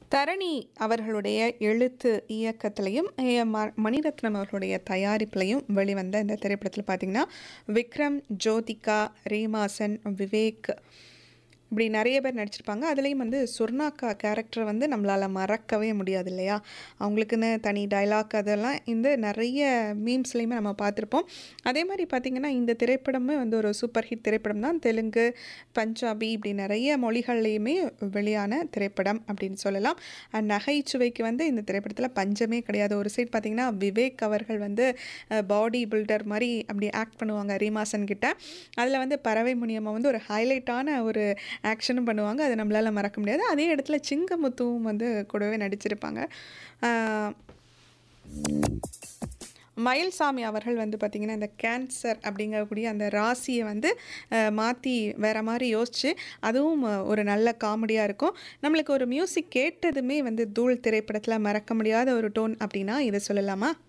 தரணி அவர்களுடைய எழுத்து இயக்கத்திலையும் ஏ. ம- மணிரத்னம் அவர்களுடைய தயாரிப்புலையும் வெளிவந்த இந்த திரைப்படத்தில் பார்த்தீங்கன்னா விக்ரம் ஜோதிகா ரீமாசன் விவேக் இப்படி நிறைய பேர் நடிச்சிருப்பாங்க அதுலேயும் வந்து சுர்ணாக்கா கேரக்டர் வந்து நம்மளால் மறக்கவே முடியாது இல்லையா அவங்களுக்குன்னு தனி டைலாக் அதெல்லாம் இந்த நிறைய மீம்ஸ்லேயுமே நம்ம பார்த்துருப்போம் அதே மாதிரி பார்த்திங்கன்னா இந்த திரைப்படமே வந்து ஒரு சூப்பர் ஹிட் திரைப்படம் தான் தெலுங்கு பஞ்சாபி இப்படி நிறைய மொழிகள்லையுமே வெளியான திரைப்படம் அப்படின்னு சொல்லலாம் அண்ட் நகைச்சுவைக்கு வந்து இந்த திரைப்படத்தில் பஞ்சமே கிடையாது ஒரு சைடு பார்த்திங்கன்னா விவேக் அவர்கள் வந்து பாடி பில்டர் மாதிரி அப்படி ஆக்ட் பண்ணுவாங்க ரீமாசன் கிட்ட அதில் வந்து பறவை முனியம்மா வந்து ஒரு ஹைலைட்டான ஒரு ஆக்ஷனும் பண்ணுவாங்க அது நம்மளால் மறக்க முடியாது அதே இடத்துல சிங்கமுத்துவும் வந்து கூடவே நடிச்சிருப்பாங்க ஆஹ் மயில்சாமி அவர்கள் வந்து பார்த்திங்கன்னா இந்த கேன்சர் அப்படிங்கக்கூடிய அந்த ராசியை வந்து மாற்றி வேறு மாதிரி யோசித்து அதுவும் அஹ், ஒரு நல்ல காமெடியாக இருக்கும் நம்மளுக்கு ஒரு மியூசிக் கேட்டதுமே வந்து தூள் திரைப்படத்தில் மறக்க முடியாத ஒரு டோன் அப்படின்னா இதை சொல்லலாமா